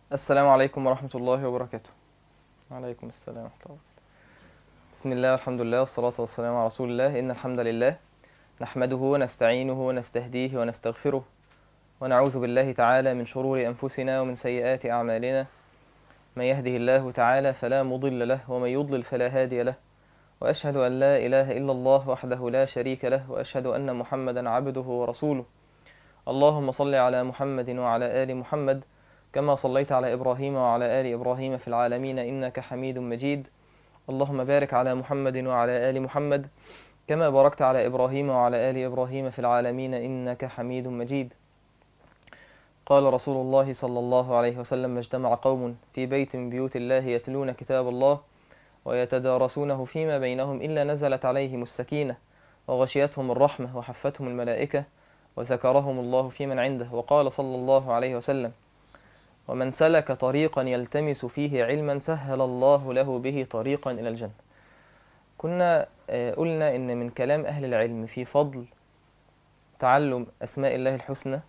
السلام عليكم ورحمة الله وبركاته وعليكم السلام ورحمة الله بسم الله والحمد لله والصلاة والسلام على رسول الله إن الحمد لله نحمده ونستعينه ونستهديه ونستغفره ونعوذ بالله تعالى من شرور أنفسنا ومن سيئات أعمالنا من يهده الله تعالى فلا مضل له ومن يضلل فلا هادي له وأشهد أن لا إله إلا الله وحده لا شريك له وأشهد أن محمدا عبده ورسوله اللهم صل على محمد وعلى آل محمد كما صليت على إبراهيم وعلى آل إبراهيم في العالمين إنك حميد مجيد اللهم بارك على محمد وعلى آل محمد كما باركت على إبراهيم وعلى آل إبراهيم في العالمين إنك حميد مجيد قال رسول الله صلى الله عليه وسلم ما اجتمع قوم في بيت من بيوت الله يتلون كتاب الله ويتدارسونه فيما بينهم إلا نزلت عليهم السكينة وغشيتهم الرحمة وحفتهم الملائكة وذكرهم الله في من عنده وقال صلى الله عليه وسلم ومن سلك طريقا يلتمس فيه علما سهل الله له به طريقا إلى الجنة كنا قلنا إن من كلام أهل العلم في فضل تعلم أسماء الله الحسنى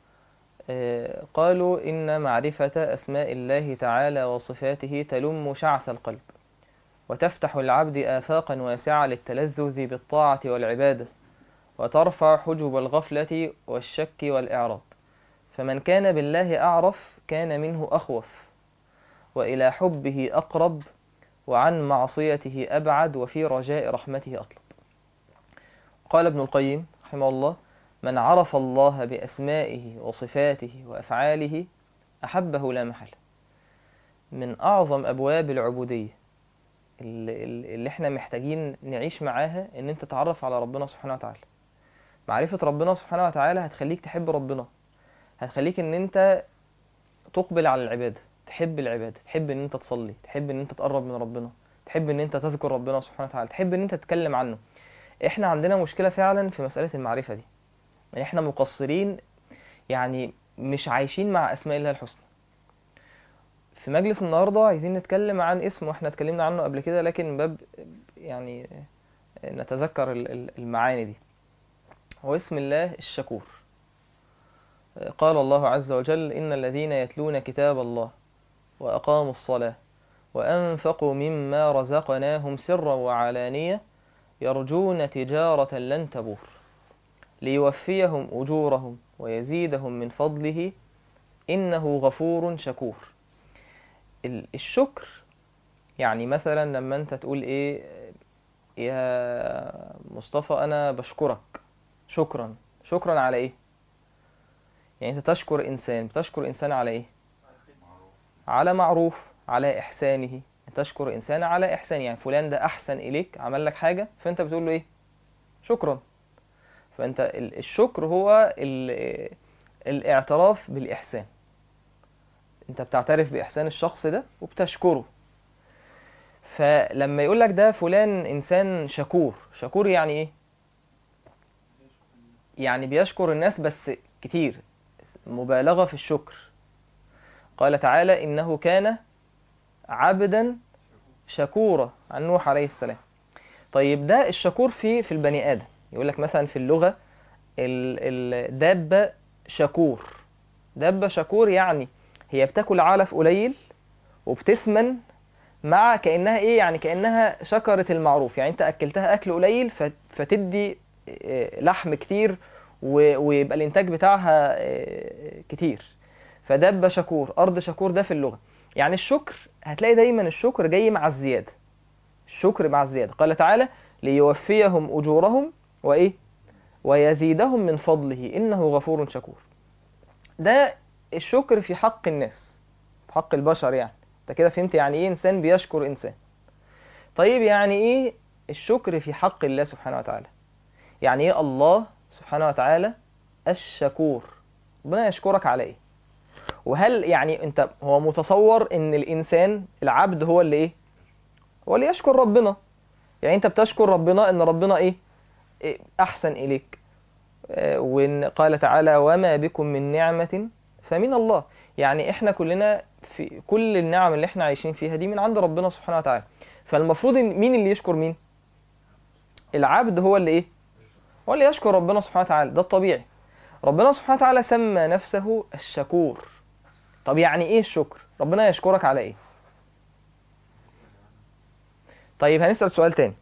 قالوا إن معرفة أسماء الله تعالى وصفاته تلم شعث القلب وتفتح العبد آفاقا واسعة للتلذذ بالطاعة والعبادة وترفع حجب الغفلة والشك والإعراض فمن كان بالله أعرف كان منه أخوف وإلى حبه أقرب وعن معصيته أبعد وفي رجاء رحمته أطلب قال ابن القيم رحمه الله من عرف الله بأسمائه وصفاته وأفعاله أحبه لا محل من أعظم أبواب العبودية اللي احنا محتاجين نعيش معاها ان انت تتعرف على ربنا سبحانه وتعالى معرفة ربنا سبحانه وتعالى هتخليك تحب ربنا هتخليك ان انت تقبل على العبادة تحب العبادة تحب ان انت تصلي تحب ان انت تقرب من ربنا تحب ان انت تذكر ربنا سبحانه وتعالى تحب ان انت تتكلم عنه احنا عندنا مشكلة فعلا في مسألة المعرفة دي يعني احنا مقصرين يعني مش عايشين مع اسماء الله الحسنى في مجلس النهاردة عايزين نتكلم عن اسم واحنا اتكلمنا عنه قبل كده لكن باب يعني نتذكر المعاني دي هو اسم الله الشكور قال الله عز وجل إن الذين يتلون كتاب الله وأقاموا الصلاة وأنفقوا مما رزقناهم سرا وعلانية يرجون تجارة لن تبور ليوفيهم أجورهم ويزيدهم من فضله إنه غفور شكور الشكر يعني مثلا لما انت تقول ايه يا مصطفى انا بشكرك شكرا شكرا على ايه يعني انت تشكر انسان بتشكر انسان على ايه على معروف على احسانه تشكر انسان على احسان يعني فلان ده احسن اليك عمل لك حاجه فانت بتقول له ايه شكرا فانت الشكر هو الاعتراف بالاحسان انت بتعترف باحسان الشخص ده وبتشكره فلما يقول لك ده فلان انسان شكور شكور يعني ايه يعني بيشكر الناس بس كتير مبالغة في الشكر قال تعالى إنه كان عبدا شكورا عن نوح عليه السلام طيب ده الشكور في في البني آدم يقول لك مثلا في اللغة الدابة شكور دابة شكور يعني هي بتاكل علف قليل وبتسمن مع كأنها ايه يعني كأنها شكرت المعروف يعني انت أكلتها أكل قليل فتدي لحم كتير ويبقى الانتاج بتاعها كتير فدب شكور ارض شكور ده في اللغه يعني الشكر هتلاقي دايما الشكر جاي مع الزياده الشكر مع الزياده قال تعالى ليوفيهم اجورهم وايه ويزيدهم من فضله انه غفور شكور ده الشكر في حق الناس في حق البشر يعني انت كده فهمت يعني ايه انسان بيشكر انسان طيب يعني ايه الشكر في حق الله سبحانه وتعالى يعني ايه الله سبحانه وتعالى الشكور ربنا يشكرك على ايه وهل يعني انت هو متصور ان الانسان العبد هو اللي ايه هو اللي يشكر ربنا يعني انت بتشكر ربنا ان ربنا ايه, إيه احسن اليك آه وان قال تعالى وما بكم من نعمة فمن الله يعني احنا كلنا في كل النعم اللي احنا عايشين فيها دي من عند ربنا سبحانه وتعالى فالمفروض ان مين اللي يشكر مين العبد هو اللي ايه هو اللي يشكر ربنا سبحانه وتعالى ده الطبيعي ربنا سبحانه وتعالى سمى نفسه الشكور طب يعني ايه الشكر ربنا يشكرك على ايه طيب هنسأل سؤال تاني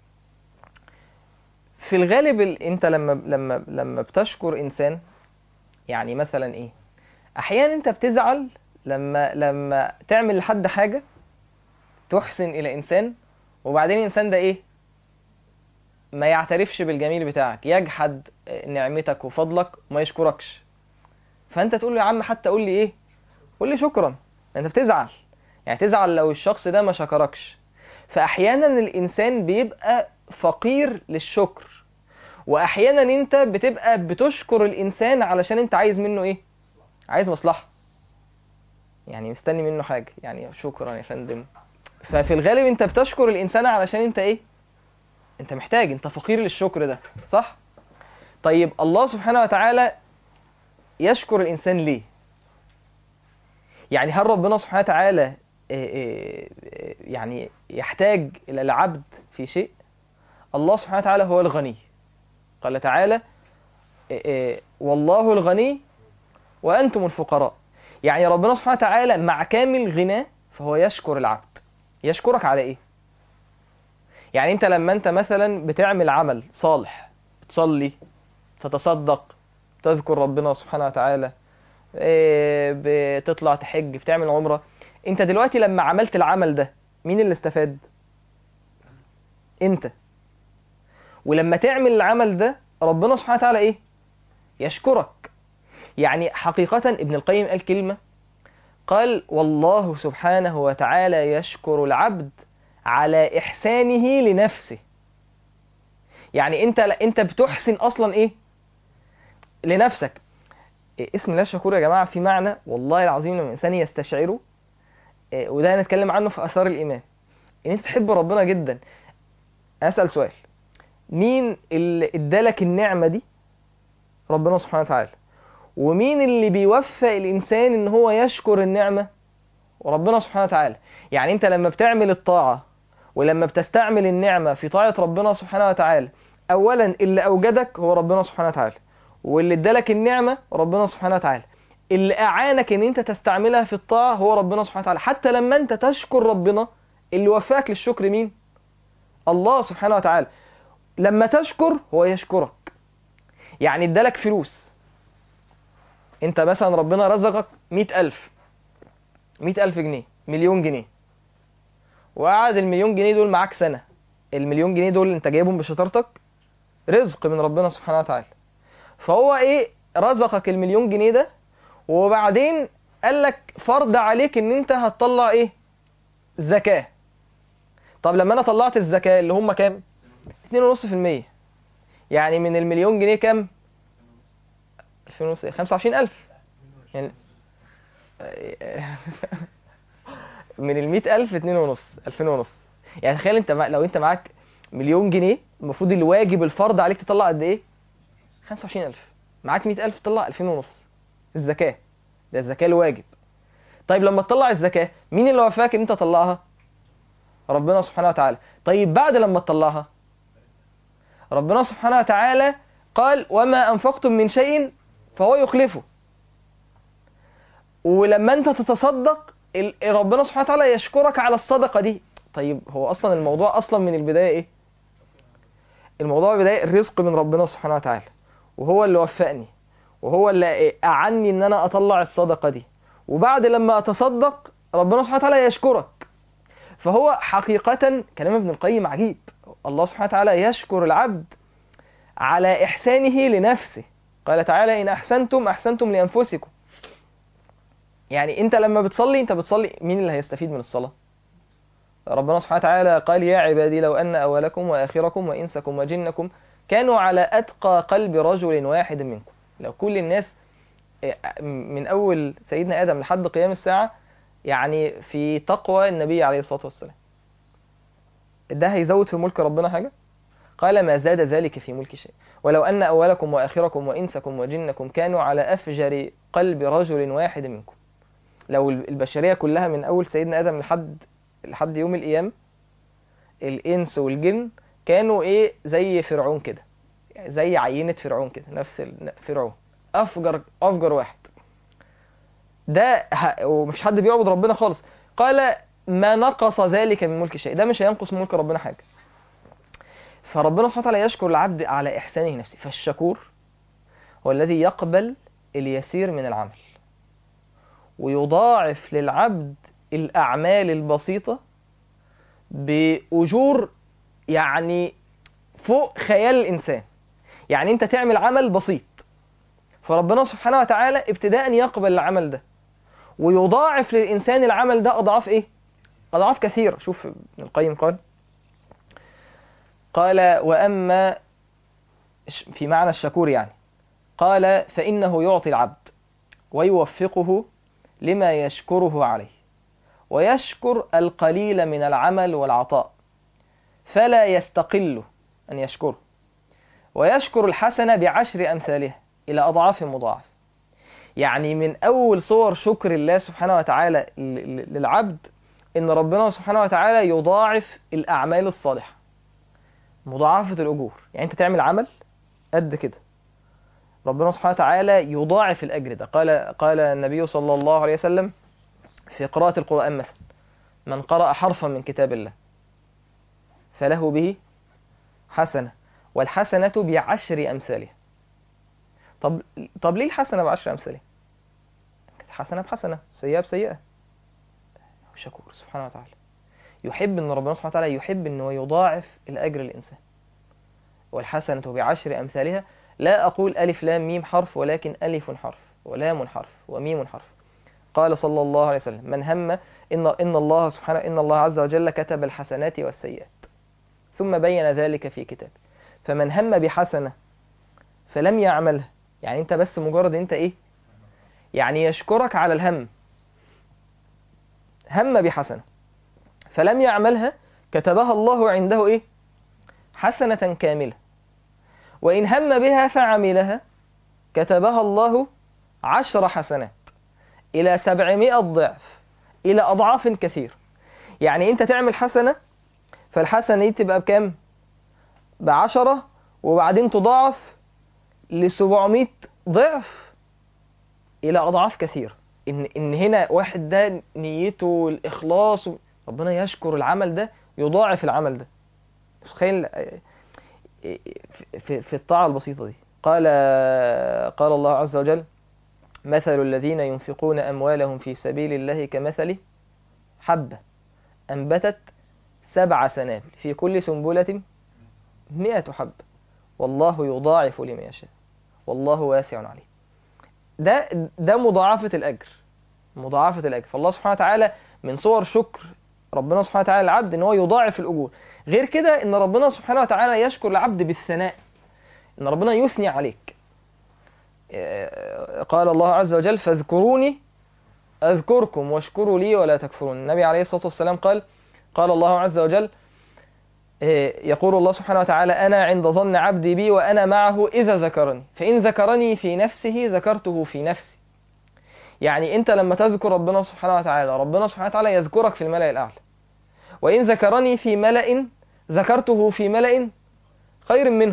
في الغالب ال... انت لما لما لما بتشكر انسان يعني مثلا ايه احيانا انت بتزعل لما لما تعمل لحد حاجه تحسن الى انسان وبعدين الانسان ده ايه ما يعترفش بالجميل بتاعك يجحد نعمتك وفضلك وما يشكركش فانت تقول له يا عم حتى قول لي ايه قول لي شكرا انت بتزعل يعني تزعل لو الشخص ده ما شكركش فاحيانا الانسان بيبقى فقير للشكر واحيانا انت بتبقى بتشكر الانسان علشان انت عايز منه ايه عايز مصلحه يعني مستني منه حاجه يعني شكرا يا فندم ففي الغالب انت بتشكر الانسان علشان انت ايه انت محتاج انت فقير للشكر ده صح طيب الله سبحانه وتعالى يشكر الانسان ليه يعني هل ربنا سبحانه وتعالى يعني يحتاج الى العبد في شيء الله سبحانه وتعالى هو الغني قال تعالى والله الغني وأنتم الفقراء يعني ربنا سبحانه وتعالى مع كامل غناه فهو يشكر العبد يشكرك على ايه يعني انت لما انت مثلا بتعمل عمل صالح بتصلي تتصدق تذكر ربنا سبحانه وتعالى بتطلع تحج بتعمل عمرة انت دلوقتي لما عملت العمل ده مين اللي استفاد انت ولما تعمل العمل ده ربنا سبحانه وتعالى ايه يشكرك يعني حقيقة ابن القيم قال كلمة قال والله سبحانه وتعالى يشكر العبد على إحسانه لنفسه يعني انت انت بتحسن اصلا ايه لنفسك إيه اسم الله الشكور يا جماعة في معنى والله العظيم لما الإنسان يستشعره إيه وده هنتكلم عنه في آثار الإيمان إن أنت تحب ربنا جدا أسأل سؤال مين اللي ادالك النعمة دي ربنا سبحانه وتعالى ومين اللي بيوفق الإنسان إن هو يشكر النعمة وربنا سبحانه وتعالى يعني أنت لما بتعمل الطاعة ولما بتستعمل النعمة في طاعة ربنا سبحانه وتعالى أولا اللي أوجدك هو ربنا سبحانه وتعالى واللي ادالك النعمة ربنا سبحانه وتعالى اللي أعانك إن أنت تستعملها في الطاعة هو ربنا سبحانه وتعالى حتى لما أنت تشكر ربنا اللي وفاك للشكر مين الله سبحانه وتعالى لما تشكر هو يشكرك يعني ادالك فلوس انت مثلا ربنا رزقك مئة ألف مئة ألف جنيه مليون جنيه وقعد المليون جنيه دول معاك سنة المليون جنيه دول انت جايبهم بشطارتك رزق من ربنا سبحانه وتعالى فهو ايه رزقك المليون جنيه ده وبعدين قال لك فرض عليك ان انت هتطلع ايه زكاة طب لما انا طلعت الزكاة اللي هم كام 2.5% يعني من المليون جنيه كام 25000 يعني من ال 100000 2 ونص 2000 ونص يعني تخيل انت لو انت معاك مليون جنيه المفروض الواجب الفرض عليك تطلع قد ايه 25000 معاك 100000 تطلع 2000 ونص الزكاة ده الزكاة الواجب طيب لما تطلع الزكاة مين اللي وفاك ان انت تطلعها ربنا سبحانه وتعالى طيب بعد لما تطلعها ربنا سبحانه وتعالى قال وما أنفقتم من شيء فهو يخلفه ولما انت تتصدق ربنا سبحانه وتعالى يشكرك على الصدقة دي طيب هو أصلا الموضوع أصلا من البداية إيه الموضوع بداية الرزق من ربنا سبحانه وتعالى وهو اللي وفقني وهو اللي أعني إن أنا أطلع الصدقة دي وبعد لما أتصدق ربنا سبحانه وتعالى يشكرك فهو حقيقة كلام ابن القيم عجيب الله سبحانه وتعالى يشكر العبد على إحسانه لنفسه قال تعالى إن أحسنتم أحسنتم لأنفسكم يعني أنت لما بتصلي أنت بتصلي مين اللي هيستفيد من الصلاة ربنا سبحانه وتعالى قال يا عبادي لو أن أولكم وآخركم وإنسكم وجنكم كانوا على أتقى قلب رجل واحد منكم لو كل الناس من أول سيدنا آدم لحد قيام الساعة يعني في تقوى النبي عليه الصلاة والسلام ده هيزود في ملك ربنا حاجة قال ما زاد ذلك في ملك شيء ولو أن أولكم وآخركم وإنسكم وجنكم كانوا على أفجر قلب رجل واحد منكم لو البشرية كلها من أول سيدنا آدم لحد لحد يوم القيامة الإنس والجن كانوا إيه زي فرعون كده زي عينة فرعون كده نفس فرعون أفجر أفجر واحد ده ه... ومش حد بيعبد ربنا خالص قال ما نقص ذلك من ملك شيء ده مش هينقص من ملك ربنا حاجه فربنا سبحانه وتعالى يشكر العبد على احسانه نفسه فالشكور هو الذي يقبل اليسير من العمل ويضاعف للعبد الاعمال البسيطه باجور يعني فوق خيال الانسان يعني انت تعمل عمل بسيط فربنا سبحانه وتعالى ابتداء يقبل العمل ده ويضاعف للإنسان العمل ده أضعاف إيه؟ أضعاف كثيرة شوف ابن القيم قال قال وأما في معنى الشكور يعني قال فإنه يعطي العبد ويوفقه لما يشكره عليه ويشكر القليل من العمل والعطاء فلا يستقل أن يشكره ويشكر الحسنة بعشر أمثالها إلى أضعاف مضاعفة يعني من أول صور شكر الله سبحانه وتعالى للعبد إن ربنا سبحانه وتعالى يضاعف الأعمال الصالحة مضاعفة الأجور يعني أنت تعمل عمل قد كده ربنا سبحانه وتعالى يضاعف الأجر ده قال قال النبي صلى الله عليه وسلم في قراءة القرآن مثلا من قرأ حرفا من كتاب الله فله به حسنة والحسنة بعشر أمثالها طب طب ليه الحسنة بعشر أمثالها؟ حسنة بحسنة سيئة بسيئة شكور سبحانه وتعالى يحب ان ربنا سبحانه وتعالى يحب انه يضاعف الاجر للانسان والحسنة بعشر امثالها لا اقول الف لام ميم حرف ولكن الف حرف ولام حرف وميم حرف قال صلى الله عليه وسلم من هم ان ان الله سبحانه ان الله عز وجل كتب الحسنات والسيئات ثم بين ذلك في كتاب فمن هم بحسنة فلم يعملها يعني انت بس مجرد انت ايه يعني يشكرك على الهم هم بحسنة فلم يعملها كتبها الله عنده ايه حسنة كاملة وإن هم بها فعملها كتبها الله عشر حسنات إلى سبعمائة ضعف إلى أضعاف كثير يعني أنت تعمل حسنة فالحسنة دي تبقى بكام بعشرة وبعدين تضاعف لسبعمائة ضعف الى اضعاف كثيره ان ان هنا واحد ده نيته الاخلاص ربنا يشكر العمل ده يضاعف العمل ده تخيل في, في الطاعه البسيطه دي قال قال الله عز وجل مثل الذين ينفقون اموالهم في سبيل الله كمثل حبه انبتت سبع سنابل في كل سنبله مئة حبه والله يضاعف لمن يشاء والله واسع عليم ده ده مضاعفة الأجر مضاعفة الأجر فالله سبحانه وتعالى من صور شكر ربنا سبحانه وتعالى للعبد ان هو يضاعف الأجور غير كده ان ربنا سبحانه وتعالى يشكر العبد بالثناء ان ربنا يثني عليك قال الله عز وجل فاذكروني أذكركم واشكروا لي ولا تكفرون النبي عليه الصلاة والسلام قال قال الله عز وجل يقول الله سبحانه وتعالى أنا عند ظن عبدي بي وأنا معه إذا ذكرني فإن ذكرني في نفسه ذكرته في نفسي يعني أنت لما تذكر ربنا سبحانه وتعالى ربنا سبحانه وتعالى يذكرك في الملأ الأعلى وإن ذكرني في ملأ ذكرته في ملأ خير منه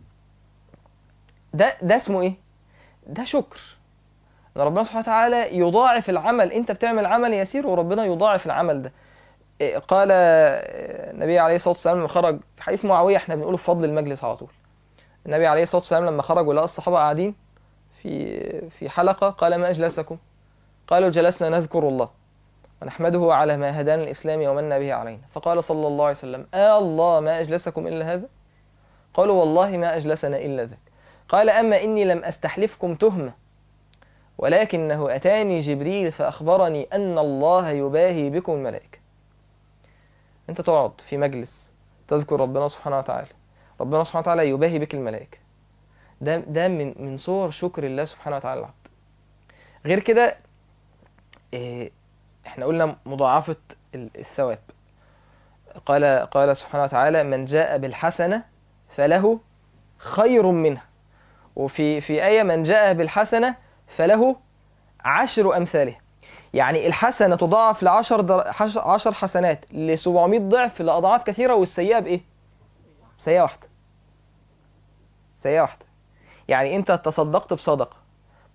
ده ده اسمه إيه؟ ده شكر ان ربنا سبحانه وتعالى يضاعف العمل انت بتعمل عمل يسير وربنا يضاعف العمل ده قال النبي عليه الصلاه والسلام لما خرج في حديث معاويه احنا بنقوله في فضل المجلس على طول النبي عليه الصلاه والسلام لما خرج ولقى الصحابه قاعدين في في حلقه قال ما اجلسكم قالوا جلسنا نذكر الله ونحمده على ما هدانا الاسلام ومن به علينا فقال صلى الله عليه وسلم آه الله ما اجلسكم الا هذا قالوا والله ما اجلسنا الا ذاك قال اما اني لم استحلفكم تهمه ولكنه أتاني جبريل فأخبرني أن الله يباهي بكم الملائكة أنت تقعد في مجلس تذكر ربنا سبحانه وتعالى ربنا سبحانه وتعالى يباهي بك الملائكة ده ده من من صور شكر الله سبحانه وتعالى العبد غير كده إيه احنا قلنا مضاعفة الثواب قال قال سبحانه وتعالى من جاء بالحسنة فله خير منها وفي في آية من جاء بالحسنة فله عشر أمثالها يعني الحسنة تضاعف لعشر در... عشر حسنات ل 700 ضعف لأضعاف كثيرة والسيئة بإيه؟ سيئة واحدة سيئة واحدة يعني أنت تصدقت بصدقة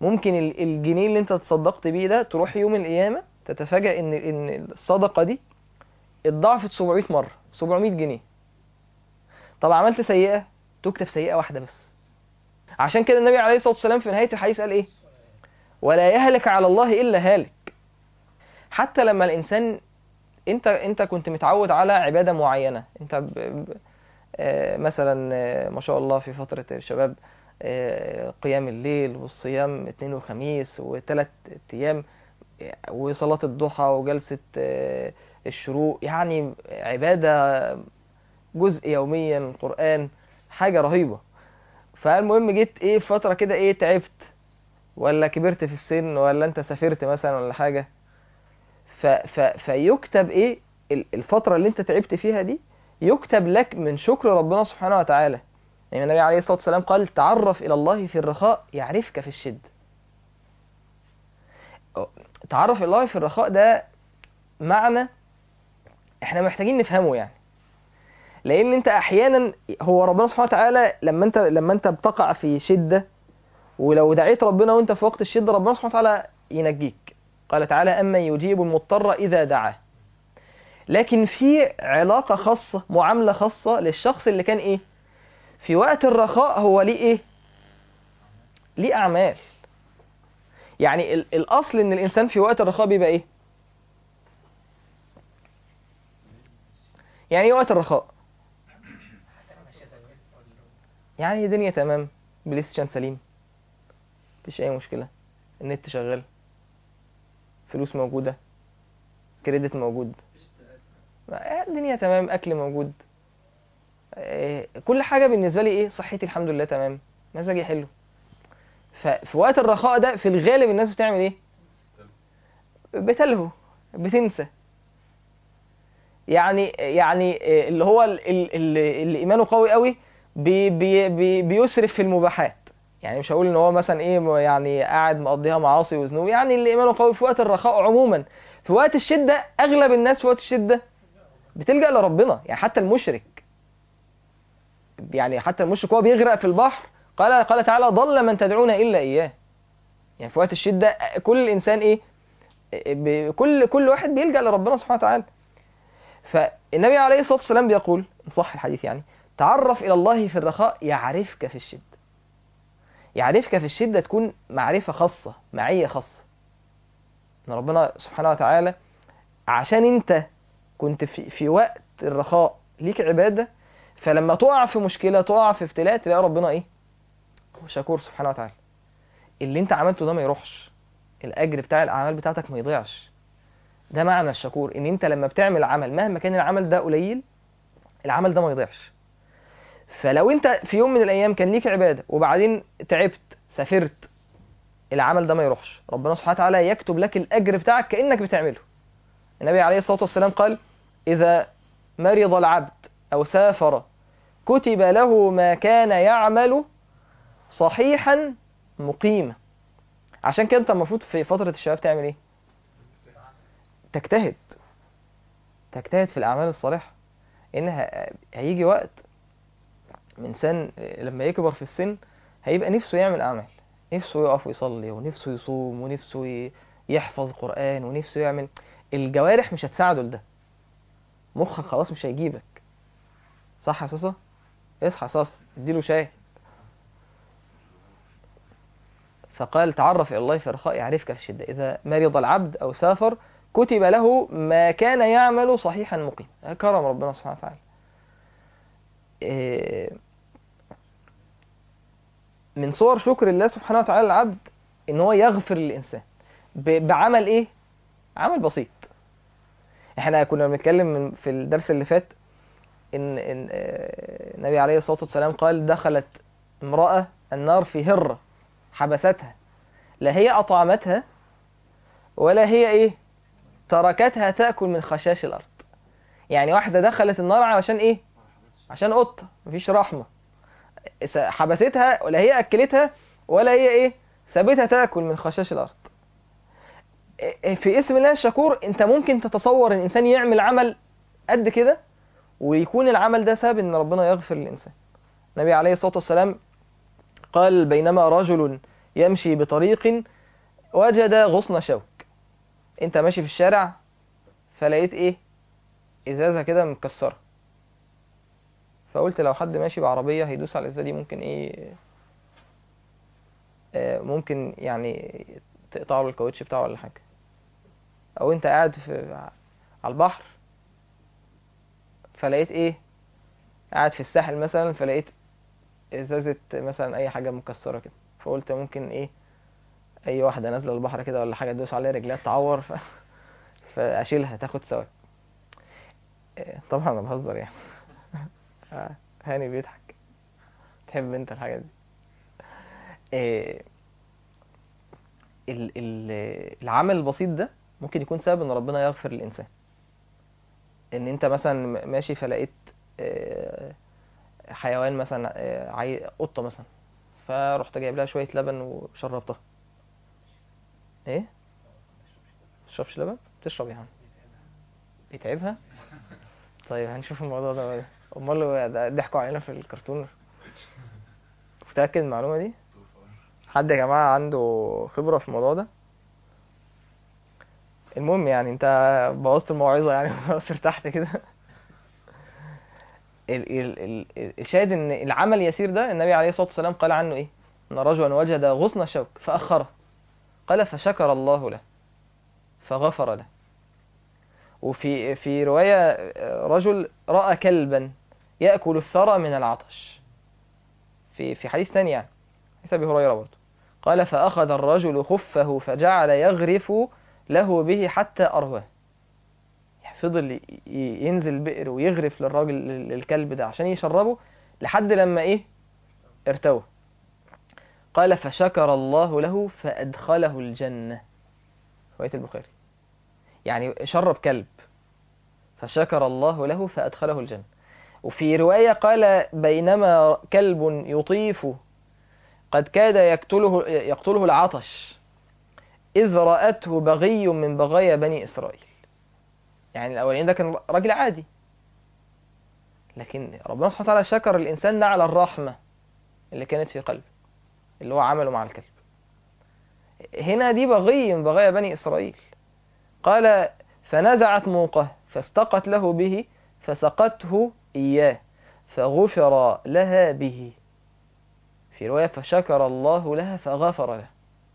ممكن ال- الجنيه اللي انت تصدقت بيه ده تروح يوم القيامة تتفاجأ ان ان الصدقة دي اتضاعفت 700 مرة 700 جنيه طب عملت سيئة تكتب سيئة واحدة بس عشان كده النبي عليه الصلاة والسلام في نهاية الحديث قال ايه ولا يهلك على الله إلا هالك حتى لما الإنسان انت انت كنت متعود على عبادة معينة انت ب... ب... آه، مثلا آه، ما شاء الله في فترة الشباب آه، قيام الليل والصيام اثنين وخميس وثلاث ايام آه، وصلاة الضحى وجلسة آه، الشروق يعني عبادة جزء يوميا من القرآن حاجة رهيبة فالمهم جيت ايه في فترة كده ايه تعبت ولا كبرت في السن ولا انت سافرت مثلا ولا حاجة ف ف فيكتب ايه ال- الفترة اللي انت تعبت فيها دي يكتب لك من شكر ربنا سبحانه وتعالى يعني النبي عليه الصلاة والسلام قال تعرف إلى الله في الرخاء يعرفك في الشدة تعرف إلى الله في الرخاء ده معنى احنا محتاجين نفهمه يعني لان انت احيانا هو ربنا سبحانه وتعالى لما انت لما انت بتقع في شده ولو دعيت ربنا وانت في وقت الشده ربنا سبحانه وتعالى ينجيك قال تعالى اما يجيب المضطر اذا دعاه لكن في علاقه خاصه معامله خاصه للشخص اللي كان ايه في وقت الرخاء هو ليه ايه ليه اعمال يعني ال- الاصل ان الانسان في وقت الرخاء بيبقى ايه يعني ايه وقت الرخاء يعني الدنيا تمام بلاي ستيشن سليم مفيش اي مشكله النت شغال فلوس موجوده كريدت موجود آه، الدنيا تمام اكل موجود آه، كل حاجه بالنسبه لي ايه صحتي الحمد لله تمام مزاجي حلو ففي وقت الرخاء ده في الغالب الناس بتعمل ايه بتلهو بتنسى يعني يعني آه، اللي هو ال- ال- ال- اللي ايمانه قوي قوي بي بي بي بيسرف في المباحات يعني مش هقول ان هو مثلا ايه م- يعني قاعد مقضيها معاصي وذنوب يعني اللي ايمانه قوي في وقت الرخاء عموما في وقت الشده اغلب الناس في وقت الشده بتلجأ لربنا يعني حتى المشرك يعني حتى المشرك وهو بيغرق في البحر قال قال تعالى ضل من تدعون الا اياه يعني في وقت الشده كل انسان ايه ب- كل كل واحد بيلجأ لربنا سبحانه وتعالى فالنبي عليه الصلاه والسلام بيقول إن صح الحديث يعني تعرف إلى الله في الرخاء يعرفك في الشدة يعرفك في الشدة تكون معرفة خاصة معية خاصة إن ربنا سبحانه وتعالى عشان أنت كنت في, في وقت الرخاء ليك عبادة فلما تقع في مشكلة تقع في ابتلاء تلاقي ربنا إيه هو شكور سبحانه وتعالى اللي أنت عملته ده ما يروحش الأجر بتاع الأعمال بتاعتك ما يضيعش ده معنى الشكور إن أنت لما بتعمل عمل مهما كان العمل ده قليل العمل ده ما يضيعش فلو انت في يوم من الايام كان ليك عباده وبعدين تعبت سافرت العمل ده ما يروحش ربنا سبحانه وتعالى يكتب لك الاجر بتاعك كانك بتعمله النبي عليه الصلاه والسلام قال اذا مرض العبد او سافر كتب له ما كان يعمل صحيحا مقيما عشان كده انت المفروض في فتره الشباب تعمل ايه تجتهد تجتهد في الاعمال الصالحه ان ه- هيجي وقت من سن لما يكبر في السن هيبقى نفسه يعمل أعمال نفسه يقف ويصلي ونفسه يصوم ونفسه ي- يحفظ قرآن ونفسه يعمل الجوارح مش هتساعده لده مخك خلاص مش هيجيبك صح يا صاصة؟ اصحى يا صاصة اديله شاي فقال تعرف إلى الله في الرخاء يعرفك في الشدة إذا مرض العبد أو سافر كتب له ما كان يعمل صحيحا مقيم كرم ربنا سبحانه وتعالى إيه، من صور شكر الله سبحانه وتعالى للعبد ان هو يغفر للانسان ب- بعمل ايه عمل بسيط احنا كنا بنتكلم من في الدرس اللي فات ان ان آه، النبي عليه الصلاه والسلام قال دخلت امراه النار في هره حبستها لا هي اطعمتها ولا هي ايه تركتها تاكل من خشاش الارض يعني واحده دخلت النار علشان ايه عشان قطه مفيش رحمه س- حبستها ولا هي اكلتها ولا هي ايه سابتها تاكل من خشاش الارض إيه- في اسم الله الشكور انت ممكن تتصور ان الانسان يعمل عمل قد كده ويكون العمل ده سبب ان ربنا يغفر للانسان النبي عليه الصلاه والسلام قال بينما رجل يمشي بطريق وجد غصن شوك انت ماشي في الشارع فلقيت ايه ازازة كده متكسرة فقلت لو حد ماشي بعربية هيدوس على الازازة دي ممكن ايه آه، ممكن يعني تقطع له الكاوتش بتاعه ولا حاجة او انت قاعد في على البحر فلقيت ايه قاعد في الساحل مثلا فلقيت ازازة مثلا اي حاجة مكسرة كده فقلت ممكن ايه اي واحدة نازلة البحر كده ولا حاجة تدوس عليها رجليها تعور ف... فاشيلها تاخد ثواب إيه، طبعا انا بهزر يعني آه، هاني بيضحك تحب انت الحاجات دي إيه، ال- ال- العمل البسيط ده ممكن يكون سبب ان ربنا يغفر للانسان ان انت مثلا ماشي فلقيت آه، حيوان مثلا آه، عاي... قطة مثلا فرحت جايب لها شوية لبن وشربتها ايه تشربش لبن تشرب يا عم بيتعبها طيب هنشوف الموضوع ده بعدين. امال هو ده- ضحكوا علينا في الكرتون متأكد من المعلومة دي حد يا جماعة عنده خبرة في الموضوع ده المهم يعني انت بوظت الموعظة يعني خلاص ارتحت كده ال- ال- ال- الشاهد ان العمل اليسير ده النبي عليه الصلاة والسلام قال عنه ايه ان رجلا وجد غصن شوك فأخره قال فشكر الله له فغفر له وفي في رواية آه، رجل رأى كلبا يأكل الثرى من العطش في في حديث ثاني يعني حديث أبي هريرة برضه قال فأخذ الرجل خفه فجعل يغرف له به حتى أرواه يعني فضل ي- ي- ينزل بئر ويغرف للراجل للكلب ده عشان يشربه لحد لما ايه ارتوى قال فشكر الله له فأدخله الجنة رواية البخاري يعني شرب كلب فشكر الله له فأدخله الجنة وفي رواية قال بينما كلب يطيف قد كاد يقتله يقتله العطش إذ رأته بغي من بغايا بني إسرائيل يعني الأولين ده كان راجل عادي لكن ربنا سبحانه وتعالى شكر الإنسان ده على الرحمة اللي كانت في قلبه اللي هو عمله مع الكلب هنا دي بغي من بغايا بني إسرائيل قال فنزعت موقه فاستقت له به فسقته إياه فغفر لها به في رواية فشكر الله لها فغفر له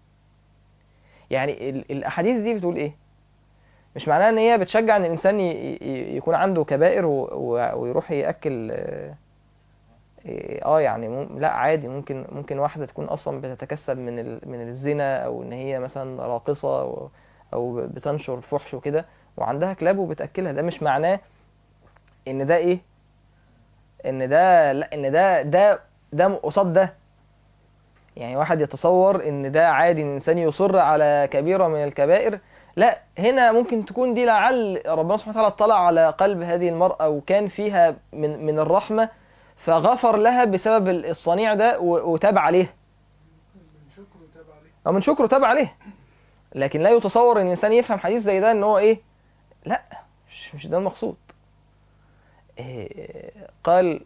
يعني ال- الأحاديث دي بتقول إيه مش معناها ان هي بتشجع ان الانسان ي- ي- يكون عنده كبائر و- و- ويروح ياكل آه، اه يعني مم- لا عادي ممكن ممكن واحده تكون اصلا بتتكسب من ال- من الزنا او ان هي مثلا راقصه او, أو بتنشر فحش وكده وعندها كلاب وبتاكلها ده مش معناه ان ده ايه ان ده لا ان ده ده ده قصاد ده يعني واحد يتصور ان ده عادي ان الانسان يصر على كبيره من الكبائر لا هنا ممكن تكون دي لعل ربنا سبحانه وتعالى اطلع على قلب هذه المرأة وكان فيها من من الرحمة فغفر لها بسبب الصنيع ده و- وتاب عليه من شكره تاب عليه أو من شكره تاب عليه لكن لا يتصور ان الانسان يفهم حديث زي ده ان هو ايه لا مش, مش ده المقصود إيه قال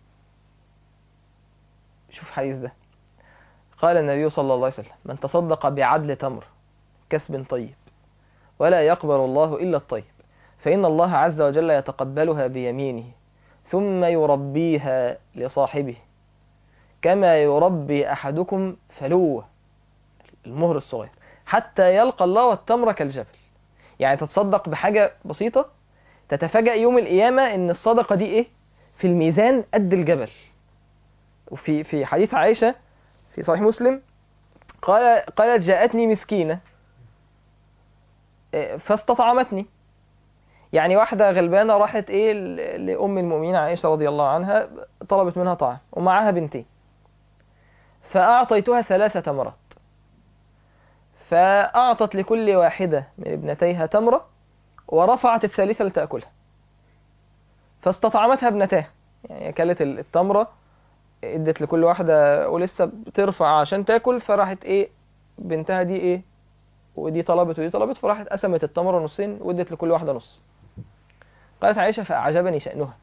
شوف حديث ده قال النبي صلى الله عليه وسلم من تصدق بعدل تمر كسب طيب ولا يقبل الله إلا الطيب فإن الله عز وجل يتقبلها بيمينه ثم يربيها لصاحبه كما يربي أحدكم فلوه المهر الصغير حتى يلقى الله والتمر كالجبل يعني تتصدق بحاجة بسيطة تتفاجأ يوم القيامة إن الصدقة دي إيه في الميزان قد الجبل وفي في حديث عائشة في صحيح مسلم قال قالت جاءتني مسكينة إيه، فاستطعمتني يعني واحدة غلبانة راحت ايه ل- لأم المؤمنين عائشة رضي الله عنها طلبت منها طعام ومعاها بنتين فأعطيتها ثلاثة تمرات فأعطت لكل واحدة من ابنتيها تمرة ورفعت الثالثة لتأكلها فاستطعمتها ابنتاها يعني أكلت ال- التمرة ادت لكل واحدة ولسه بترفع عشان تاكل فراحت ايه بنتها دي ايه ودي طلبت ودي طلبت فراحت قسمت التمرة نصين وادت لكل واحدة نص قالت عائشة فأعجبني شأنها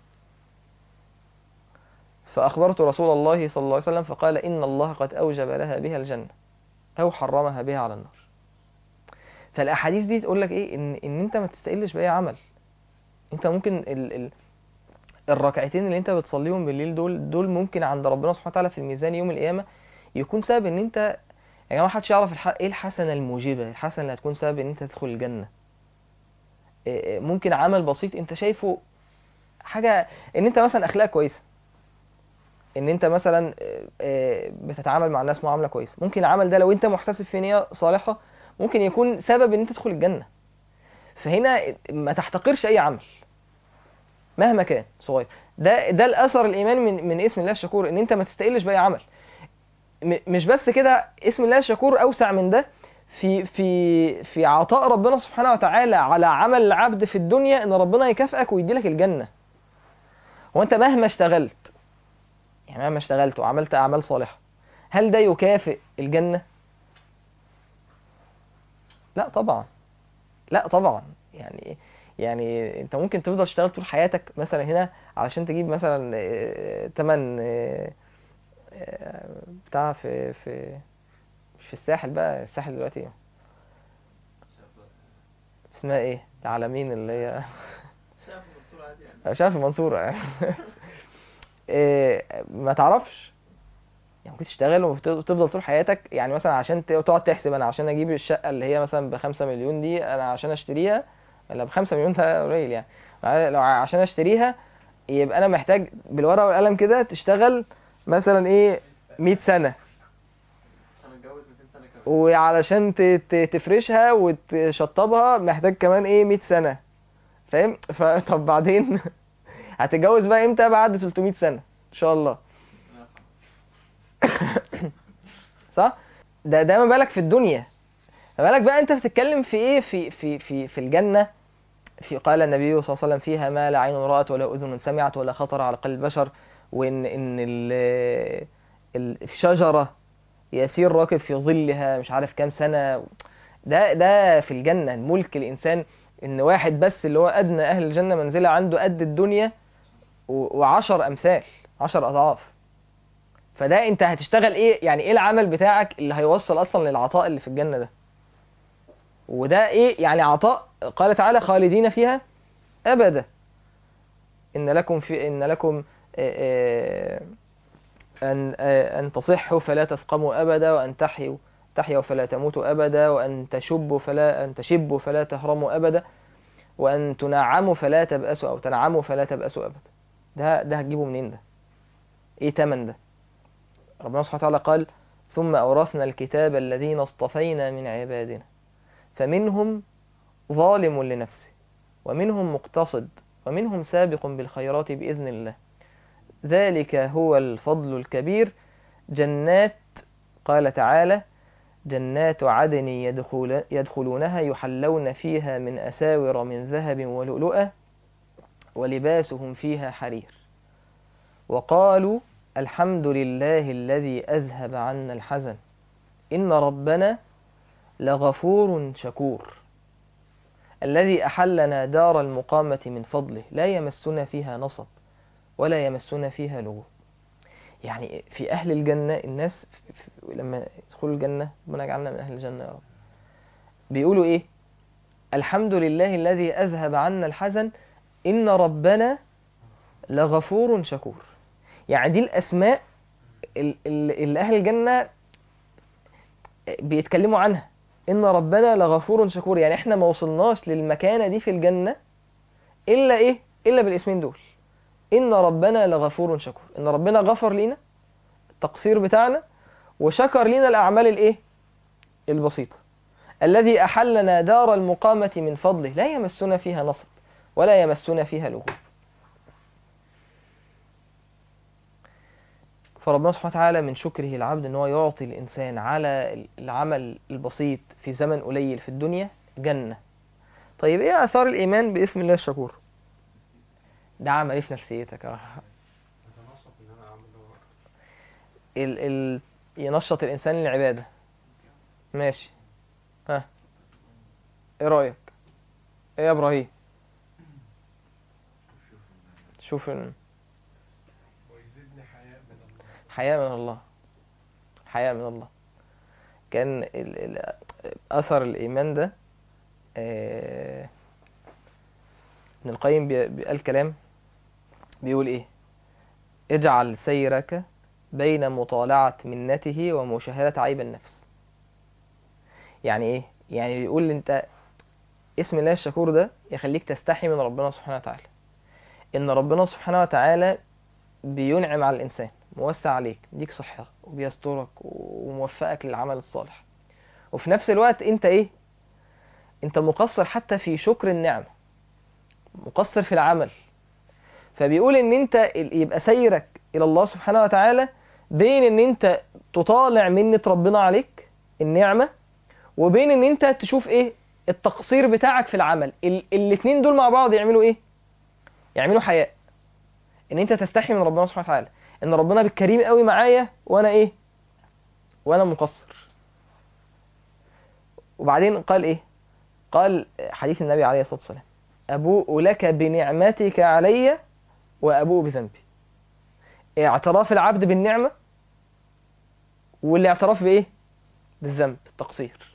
فأخبرت رسول الله صلى الله عليه وسلم فقال إن الله قد أوجب لها بها الجنة أو حرمها بها على النار فالأحاديث دي تقول لك إيه إن إن أنت ما تستقلش بأي عمل أنت ممكن ال ال الركعتين اللي أنت بتصليهم بالليل دول دول ممكن عند ربنا سبحانه وتعالى في الميزان يوم القيامة يكون سبب إن أنت يا جماعة محدش يعرف الح... إيه الحسنة الموجبة الحسنة اللي هتكون سبب إن أنت تدخل الجنة إيه إيه ممكن عمل بسيط أنت شايفه حاجة إن أنت مثلا أخلاقك كويسة ان انت مثلا آه، آه، بتتعامل مع الناس معامله كويسه ممكن العمل ده لو انت محتسب في نيه صالحه ممكن يكون سبب ان انت تدخل الجنه فهنا ما تحتقرش اي عمل مهما كان صغير ده ده الاثر الايمان من من اسم الله الشكور ان انت ما تستقلش باي عمل م- مش بس كده اسم الله الشكور اوسع من ده في في في عطاء ربنا سبحانه وتعالى على عمل العبد في الدنيا ان ربنا يكافئك ويديلك الجنه هو انت مهما اشتغلت يعني مهما اشتغلت وعملت أعمال صالحة هل ده يكافئ الجنة؟ لا طبعا لا طبعا يعني يعني انت ممكن تفضل تشتغل طول حياتك مثلا هنا علشان تجيب مثلا آه، تمن آه، آه، بتاع في في مش في الساحل بقى الساحل دلوقتي اسمها ايه العالمين اللي هي شايف الدكتور عادي يعني شايف المنصورة يعني إيه، ما تعرفش يعني ممكن تشتغل وتفضل طول حياتك يعني مثلا عشان ت- تقعد تحسب انا عشان اجيب الشقة اللي هي مثلا بخمسة مليون دي انا عشان اشتريها ولا بخمسة مليون ده قليل يعني لو ع- عشان اشتريها يبقى انا محتاج بالورقة والقلم كده تشتغل مثلا ايه 100 سنة عشان اتجوز 200 سنه كمان وعلشان ت- ت- تفرشها وتشطبها محتاج كمان ايه 100 سنة فاهم فطب بعدين هتتجوز بقى امتى بعد 300 سنة ان شاء الله صح ده ده ما بالك في الدنيا ما بالك بقى انت بتتكلم في ايه في في في في الجنة في قال النبي صلى الله عليه وسلم فيها ما لا عين رأت ولا أذن سمعت ولا خطر على قلب بشر وإن إن ال- ال- الشجرة يسير راكب في ظلها مش عارف كام سنة ده ده في الجنة الملك الإنسان إن واحد بس اللي هو أدنى أهل الجنة منزلة عنده قد الدنيا و- وعشر أمثال عشر أضعاف فده أنت هتشتغل إيه يعني إيه العمل بتاعك اللي هيوصل أصلا للعطاء اللي في الجنة ده وده إيه يعني عطاء قال تعالى خالدين فيها أبدا إن لكم في إن لكم آه، آه، أن آه، أن تصحوا فلا تسقموا أبدا وأن تحيوا تحيوا فلا تموتوا أبدا وأن تشبوا فلا أن تشبوا فلا تهرموا أبدا وأن تنعموا فلا تبأسوا أو تنعموا فلا تبأسوا أبدا ده ده هتجيبه منين ده؟ إيه تمن ده؟ ربنا سبحانه وتعالى قال ثم أورثنا الكتاب الذين اصطفينا من عبادنا فمنهم ظالم لنفسه ومنهم مقتصد ومنهم سابق بالخيرات بإذن الله ذلك هو الفضل الكبير جنات قال تعالى جنات عدن يدخل يدخلونها يحلون فيها من أساور من ذهب ولؤلؤة ولباسهم فيها حرير وقالوا الحمد لله الذي أذهب عنا الحزن إن ربنا لغفور شكور الذي أحلنا دار المقامة من فضله لا يمسنا فيها نصب ولا يمسنا فيها لغوب يعني في أهل الجنة الناس في- في- لما يدخلوا الجنة ربنا يجعلنا من أهل الجنة يا رب بيقولوا إيه الحمد لله الذي أذهب عنا الحزن إن ربنا لغفور شكور يعني دي الأسماء ال- ال- اللي أهل الجنة بيتكلموا عنها إن ربنا لغفور شكور يعني إحنا ما وصلناش للمكانة دي في الجنة إلا إيه إلا بالاسمين دول إن ربنا لغفور شكور إن ربنا غفر لينا التقصير بتاعنا وشكر لينا الأعمال الإيه البسيطة الذي أحلنا دار المقامة من فضله لا يمسنا فيها نصب ولا يمسنا فيها لغوب فربنا سبحانه وتعالى من شكره العبد ان هو يعطي الانسان على العمل البسيط في زمن قليل في الدنيا جنة طيب ايه اثار الايمان باسم الله الشكور ده عمل ايه في نفسيتك يا اتنشط ان انا اعمله ال ال ينشط الانسان للعبادة ماشي ها ايه رأيك ايه يا ابراهيم شوف ال- ويزيدني حياء من الله حياء من الله حياء من الله كان ال- ال- اثر الايمان ده آه، ابن القيم بي- بي- قال كلام بيقول ايه اجعل سيرك بين مطالعة منته ومشاهدة عيب النفس يعني ايه يعني بيقول انت اسم الله الشكور ده يخليك تستحي من ربنا سبحانه وتعالى ان ربنا سبحانه وتعالى بينعم على الانسان موسع عليك بيديك صحة وبيسترك وموفقك للعمل الصالح وفي نفس الوقت انت ايه انت مقصر حتى في شكر النعمة مقصر في العمل فبيقول ان انت ال- يبقى سيرك الى الله سبحانه وتعالى بين ان انت تطالع منة ربنا عليك النعمة وبين ان انت تشوف ايه التقصير بتاعك في العمل ال- الاتنين دول مع بعض يعملوا ايه يعملوا حياء ان انت تستحي من ربنا سبحانه وتعالى ان ربنا بالكريم قوي معايا وانا ايه وانا مقصر وبعدين قال ايه قال حديث النبي عليه الصلاة والسلام أبوء لك بنعمتك علي وأبوء بذنبي اعتراف العبد بالنعمة والاعتراف بإيه بالذنب التقصير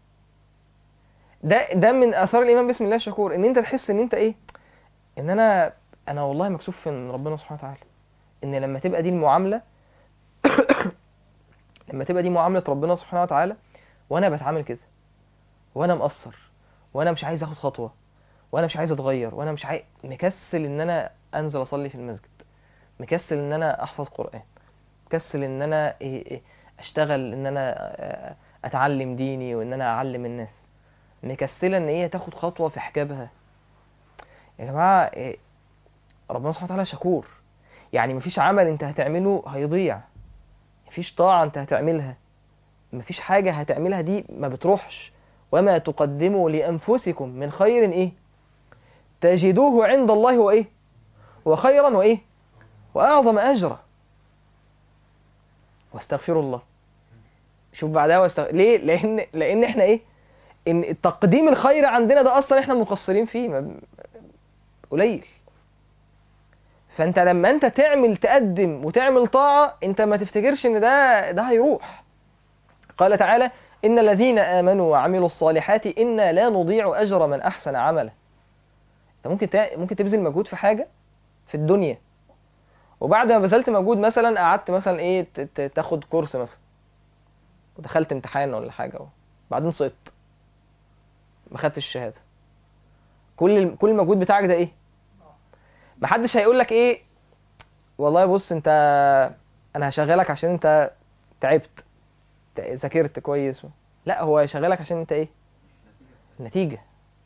ده ده من آثار الإيمان بسم الله الشكور إن أنت تحس إن أنت إيه إن أنا أنا والله مكسوف من ربنا سبحانه وتعالى إن لما تبقى دي المعاملة لما تبقى دي معاملة ربنا سبحانه وتعالى وأنا بتعامل كده وأنا مقصر وأنا مش عايز آخد خطوة وانا مش عايز اتغير وانا مش عايز مكسل ان انا انزل اصلي في المسجد مكسل ان انا احفظ قران مكسل ان انا إيه إيه اشتغل ان انا آه، اتعلم ديني وان انا اعلم الناس مكسله ان هي تاخد خطوه في حجابها يا جماعه إيه، ربنا سبحانه وتعالى شكور يعني مفيش عمل انت هتعمله هيضيع مفيش طاعه انت هتعملها مفيش حاجه هتعملها دي ما بتروحش وما تقدموا لانفسكم من خير ايه تجدوه عند الله وإيه وخيرا وإيه وأعظم أجرا واستغفروا الله شوف بعدها واستغ... ليه لأن لأن إحنا إيه إن تقديم الخير عندنا ده أصلا إحنا مقصرين فيه ما... قليل فأنت لما أنت تعمل تقدم وتعمل طاعة أنت ما تفتكرش إن ده ده هيروح قال تعالى إن الذين آمنوا وعملوا الصالحات إنا لا نضيع أجر من أحسن عملا انت ممكن تا... ممكن تبذل مجهود في حاجه في الدنيا وبعد ما بذلت مجهود مثلا قعدت مثلا ايه ت... ت... تاخد كورس مثلا ودخلت امتحان ولا حاجه اهو بعدين سقطت ما خدتش الشهاده كل ال... كل المجهود بتاعك ده ايه محدش هيقول لك ايه والله بص انت انا هشغلك عشان انت تعبت ت- ذاكرت كويس لا هو هيشغلك عشان انت ايه النتيجه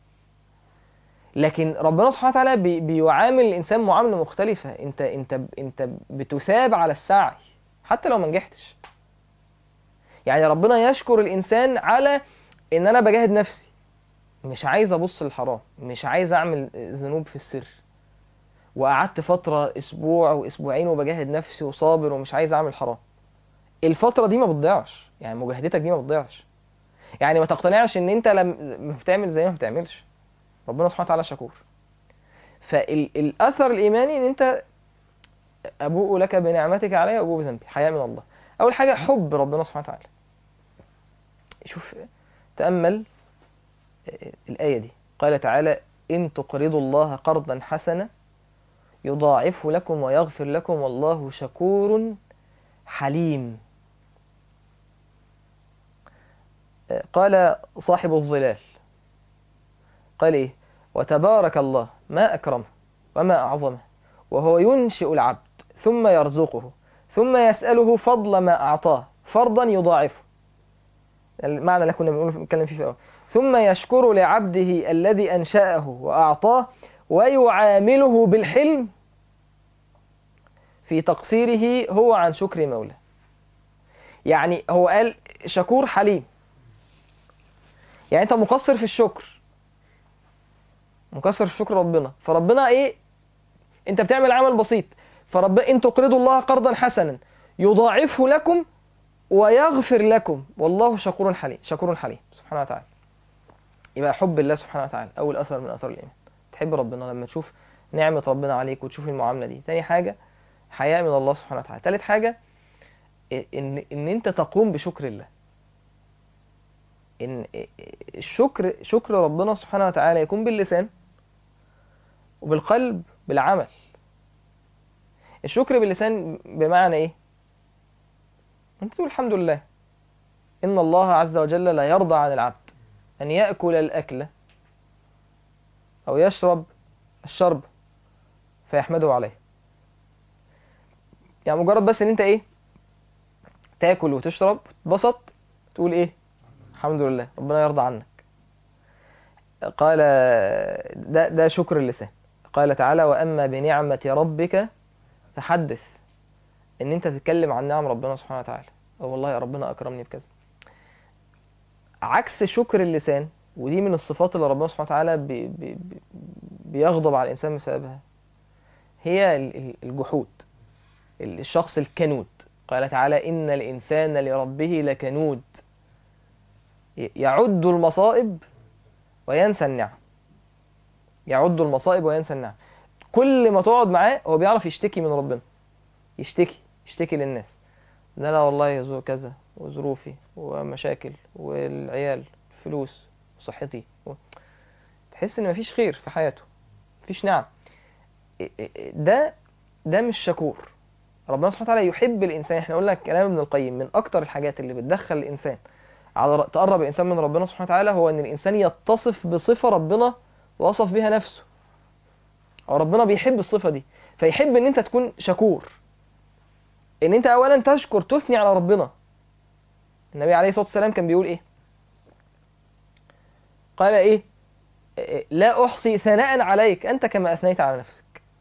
لكن ربنا سبحانه وتعالى بي بيعامل الانسان معامله مختلفه انت انت انت بتثاب على السعي حتى لو ما نجحتش يعني ربنا يشكر الانسان على ان انا بجاهد نفسي مش عايز ابص للحرام مش عايز اعمل ذنوب في السر وقعدت فتره اسبوع واسبوعين وبجاهد نفسي وصابر ومش عايز اعمل حرام الفتره دي ما بتضيعش يعني مجاهدتك دي ما بتضيعش يعني ما تقتنعش ان انت لما بتعمل زي ما بتعملش ربنا سبحانه وتعالى شكور فالاثر الايماني ان انت ابوء لك بنعمتك علي وابوء بذنبي حياء من الله اول حاجه حب ربنا سبحانه وتعالى شوف تامل الايه دي قال تعالى ان تقرضوا الله قرضا حسنا يضاعفه لكم ويغفر لكم والله شكور حليم قال صاحب الظلال قال ايه وتبارك الله ما اكرمه وما اعظمه وهو ينشئ العبد ثم يرزقه ثم يساله فضل ما اعطاه فرضا يضاعفه المعنى اللي كنا بنقول بنتكلم فيه في الأول ثم يشكر لعبده الذي انشاه واعطاه ويعامله بالحلم في تقصيره هو عن شكر مولاه يعني هو قال شكور حليم يعني انت مقصر في الشكر مقصر في شكر ربنا فربنا ايه انت بتعمل عمل بسيط فربنا ان تقرضوا الله قرضا حسنا يضاعفه لكم ويغفر لكم والله شكور حليم شكور حليم سبحانه وتعالى يبقى حب الله سبحانه وتعالى اول اثر من اثار الايمان تحب ربنا لما تشوف نعمة ربنا عليك وتشوف المعاملة دي تاني حاجة حياء من الله سبحانه وتعالى تالت حاجة ان ان انت تقوم بشكر الله ان الشكر شكر ربنا سبحانه وتعالى يكون باللسان وبالقلب بالعمل الشكر باللسان بمعنى ايه انت تقول الحمد لله ان الله عز وجل لا يرضى عن العبد ان ياكل الاكل او يشرب الشرب فيحمده عليه يعني مجرد بس ان انت ايه تاكل وتشرب وتتبسط تقول ايه الحمد لله ربنا يرضى عنك قال ده ده شكر اللسان قال تعالى واما بنعمه ربك فحدث ان انت تتكلم عن نعم ربنا سبحانه وتعالى أو والله يا ربنا اكرمني بكذا عكس شكر اللسان ودي من الصفات اللي ربنا سبحانه وتعالى بي بي بي- بيغضب على الانسان بسببها هي ال- ال- الجحود الشخص الكنود قال تعالى ان الانسان لربه لكنود ي- يعد المصائب وينسى النعم يعد المصائب وينسى النعم كل ما تقعد معاه هو بيعرف يشتكي من ربنا يشتكي يشتكي للناس ده انا والله زو كذا وظروفي ومشاكل والعيال فلوس وصحتي و... تحس ان مفيش خير في حياته مفيش نعم إ- إ- ده ده مش شكور ربنا سبحانه وتعالى يحب الانسان احنا قلنا كلام ابن القيم من اكتر الحاجات اللي بتدخل الانسان على ر- تقرب الانسان من ربنا سبحانه وتعالى هو ان الانسان يتصف بصفه ربنا وصف بها نفسه او ربنا بيحب الصفه دي فيحب ان انت تكون شكور ان انت اولا تشكر تثني على ربنا النبي عليه الصلاه والسلام كان بيقول ايه قال ايه إيه، لا احصي ثناء عليك انت كما اثنيت على نفسك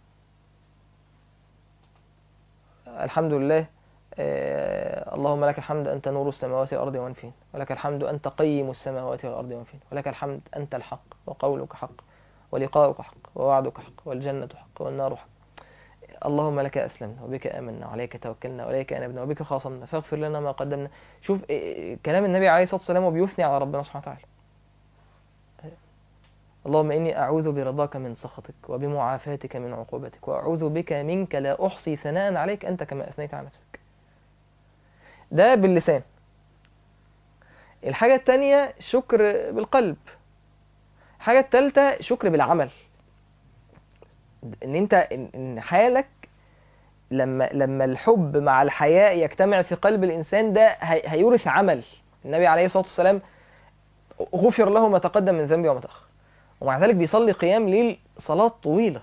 الحمد لله آه، اللهم لك الحمد أنت نور السماوات والأرض ومن فيهن ولك الحمد أنت قيم السماوات والأرض ومن فيهن ولك الحمد أنت الحق وقولك حق ولقاؤك حق ووعدك حق والجنة حق والنار حق اللهم لك أسلمنا وبك آمنا وعليك توكلنا وإليك أنبنا وبك خاصمنا فاغفر لنا ما قدمنا شوف إيه- إيه، كلام النبي عليه الصلاة والسلام وبيثني على ربنا سبحانه وتعالى اللهم إني أعوذ برضاك من سخطك وبمعافاتك من عقوبتك وأعوذ بك منك لا أحصي ثناء عليك أنت كما أثنيت على نفسك ده باللسان الحاجة التانية شكر بالقلب الحاجة التالتة شكر بالعمل ان انت ان إن حالك لما لما الحب مع الحياء يجتمع في قلب الانسان ده هي- هيورث عمل النبي عليه الصلاة والسلام غفر له ما تقدم من ذنبه وما تأخر ومع ذلك بيصلي قيام ليل صلاة طويلة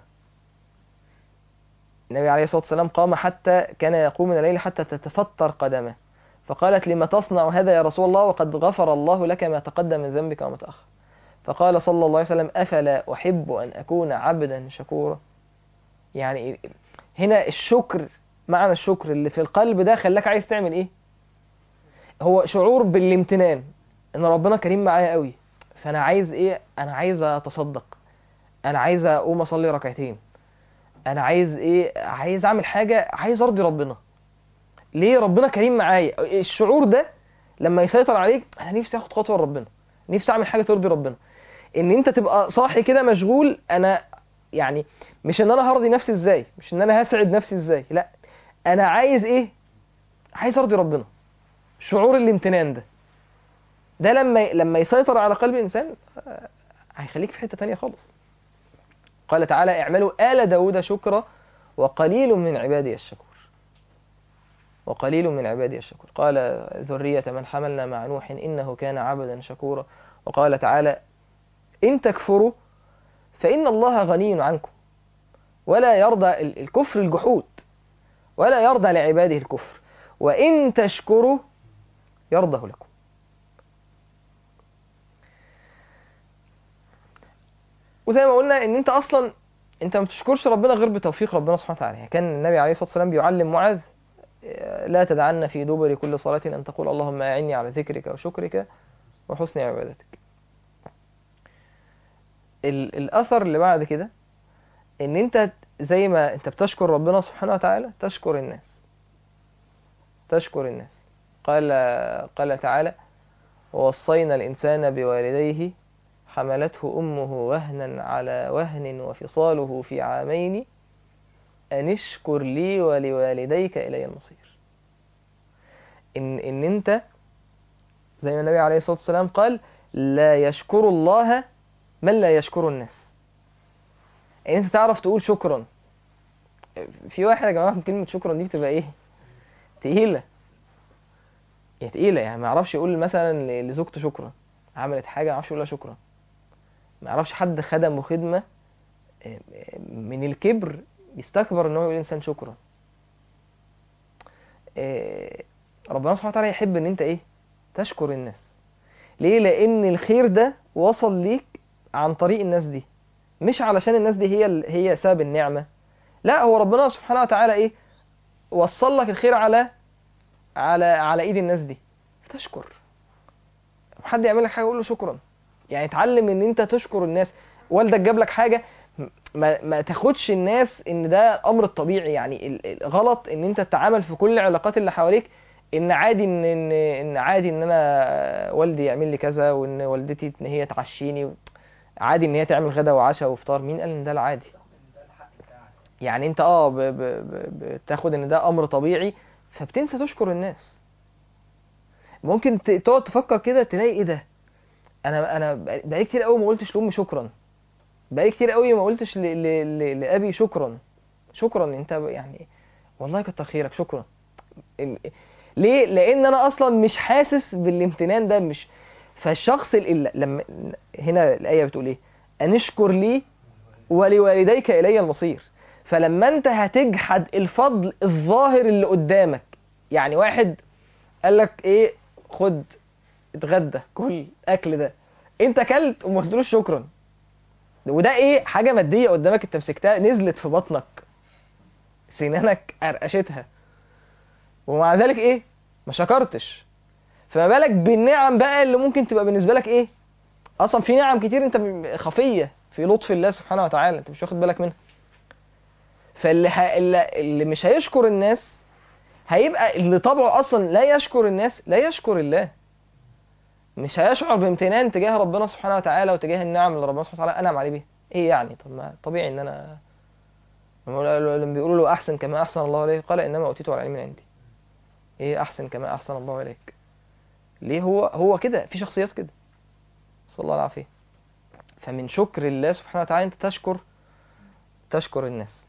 النبي عليه الصلاة والسلام قام حتى كان يقوم من الليل حتى تتفطر قدمه فقالت لما تصنع هذا يا رسول الله وقد غفر الله لك ما تقدم من ذنبك وما تأخر فقال صلى الله عليه وسلم أفلا أحب أن أكون عبدا شكورا يعني هنا الشكر معنى الشكر اللي في القلب ده خلاك عايز تعمل ايه هو شعور بالامتنان ان ربنا كريم معايا قوي فانا عايز ايه انا عايز اتصدق انا عايز اقوم اصلي ركعتين انا عايز ايه عايز اعمل حاجه عايز ارضي ربنا ليه ربنا كريم معايا الشعور ده لما يسيطر عليك انا نفسي اخد خطوه لربنا نفسي اعمل حاجه ترضي ربنا ان انت تبقى صاحي كده مشغول انا يعني مش ان انا هرضي نفسي ازاي مش ان انا هسعد نفسي ازاي لا انا عايز ايه عايز ارضي ربنا شعور الامتنان ده ده لما لما يسيطر على قلب الانسان آه، هيخليك في حته تانية خالص قال تعالى اعملوا آل داود شكرا وقليل من عبادي الشكور وقليل من عبادي الشكور قال ذرية من حملنا مع نوح إنه كان عبدا شكورا وقال تعالى إن تكفروا فإن الله غني عنكم ولا يرضى ال- الكفر الجحود ولا يرضى لعباده الكفر وإن تشكروا يرضه لكم وزي ما قلنا ان انت اصلا انت ما بتشكرش ربنا غير بتوفيق ربنا سبحانه وتعالى يعني كان النبي عليه الصلاه والسلام بيعلم معاذ آه، لا تدعن في دبر كل صلاه ان تقول اللهم اعني على ذكرك وشكرك وحسن عبادتك ال- الاثر اللي بعد كده ان انت زي ما انت بتشكر ربنا سبحانه وتعالى تشكر الناس تشكر الناس قال قال تعالى ووصينا الانسان بوالديه حملته امه وهنا على وهن وفصاله في عامين ان اشكر لي ولوالديك الي المصير ان ان انت زي ما النبي عليه الصلاة والسلام قال لا يشكر الله من لا يشكر الناس يعني انت تعرف تقول شكرا في واحد يا جماعة كلمة شكرا دي بتبقى ايه تقيلة هي تقيلة يعني ما يعرفش يقول مثلا ل- لزوجته شكرا عملت حاجة ما يعرفش يقول لها شكرا ما يعرفش حد خدمه خدمة آه، من الكبر يستكبر ان هو يقول الانسان شكرا آه، ربنا سبحانه وتعالى يحب ان انت ايه تشكر الناس ليه لان الخير ده وصل ليك عن طريق الناس دي مش علشان الناس دي هي ال- هي سبب النعمة لا هو ربنا سبحانه وتعالى ايه وصل لك الخير على على على ايد الناس دي فتشكر حد يعمل لك حاجه قول له شكرا يعني اتعلم ان انت تشكر الناس والدك جاب لك حاجه م- ما ما تاخدش الناس ان ده امر الطبيعي يعني ال- الغلط ان انت تتعامل في كل العلاقات اللي حواليك ان عادي ان ان, إن عادي ان انا والدي يعمل لي كذا وان والدتي ان هي تعشيني عادي ان هي تعمل غدا وعشاء وفطار مين قال ان ده العادي يعني انت اه ب- ب- ب- بتاخد ان ده امر طبيعي فبتنسى تشكر الناس ممكن ت- تقعد تفكر كده تلاقي ايه ده انا انا بقالي كتير قوي ما قلتش لامي شكرا بقالي كتير قوي ما قلتش ل... ل... ل... لابي شكرا شكرا انت يعني والله كتر خيرك شكرا ال... ليه لان انا اصلا مش حاسس بالامتنان ده مش فالشخص ال... لما هنا الايه بتقول ايه انشكر لي ولوالديك الي المصير فلما انت هتجحد الفضل الظاهر اللي قدامك يعني واحد قال لك ايه خد اتغدى كل اكل ده انت اكلت وما قلتلوش شكرا وده ايه حاجه ماديه قدامك انت مسكتها نزلت في بطنك سنانك قرقشتها ومع ذلك ايه ما شكرتش فما بالك بالنعم بقى اللي ممكن تبقى بالنسبه لك ايه اصلا في نعم كتير انت م- خفيه في لطف الله سبحانه وتعالى انت مش واخد بالك منها فاللي ه... اللي اللي مش هيشكر الناس هيبقى اللي طبعه اصلا لا يشكر الناس لا يشكر الله مش هيشعر بامتنان تجاه ربنا سبحانه وتعالى وتجاه النعم اللي ربنا سبحانه وتعالى انعم عليه بيها ايه يعني طب ما طبيعي ان انا لما بيقولوا له احسن كما احسن الله اليك قال انما اوتيته على علم عندي ايه احسن كما احسن الله اليك ليه هو هو كده في شخصيات كده صلى الله العافيه فمن شكر الله سبحانه وتعالى انت تشكر تشكر الناس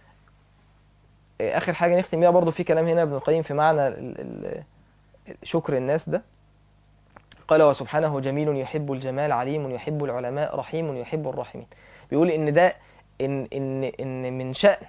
إيه، اخر حاجه نختم بيها برضو في كلام هنا ابن القيم في معنى ال- ال- شكر الناس ده قال وسبحانه جميل يحب الجمال عليم يحب العلماء رحيم يحب الراحمين بيقول ان ده ان ان ان من شأن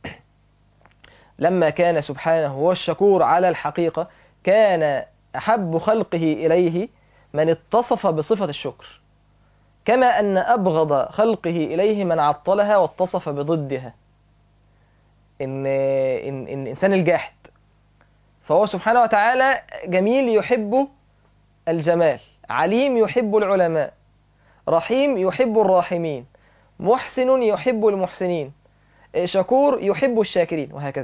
لما كان سبحانه هو الشكور على الحقيقة كان أحب خلقه إليه من اتصف بصفة الشكر كما أن أبغض خلقه إليه من عطلها واتصف بضدها إن إن إن الإنسان الجاحد فهو سبحانه وتعالى جميل يحب الجمال عليم يحب العلماء رحيم يحب الراحمين محسن يحب المحسنين شكور يحب الشاكرين وهكذا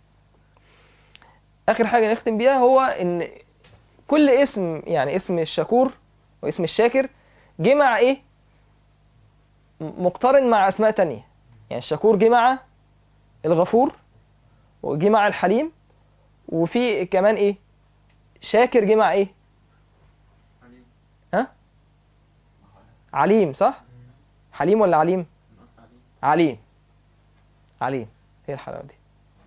آخر حاجة نختم بيها هو إن كل اسم يعني اسم الشكور واسم الشاكر جه مع إيه؟ م- مقترن مع أسماء تانية يعني الشكور جه مع الغفور وجه مع الحليم وفي كمان إيه؟ شاكر جه مع إيه؟ عليم ها؟ عليم صح؟ حليم ولا عليم؟ عليم عليم عليم هي الحلاوه دي